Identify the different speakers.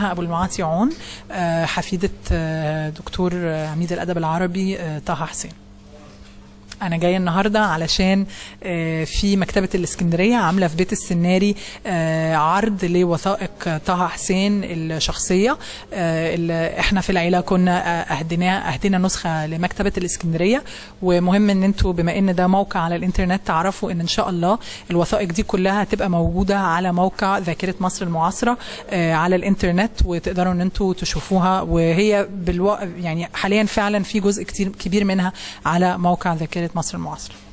Speaker 1: أنا أبو المعاطي عون آه، حفيدة آه، دكتور آه، عميد الأدب العربي آه، طه حسين أنا جاية النهاردة علشان آه، في مكتبة الإسكندرية عاملة في بيت السناري آه، عرض لوثائق طه حسين الشخصية آه، اللي إحنا في العيلة كنا آه، أهدينا أهدينا نسخة لمكتبة الإسكندرية ومهم إن أنتوا بما إن ده موقع على الإنترنت تعرفوا إن إن شاء الله الوثائق دي كلها هتبقى موجودة على موقع ذاكرة مصر المعاصرة آه، على الإنترنت وتقدروا إن أنتوا تشوفوها وهي بالو... يعني حاليا فعلا في جزء كتير كبير منها على موقع ذاكرة مصر المعاصرة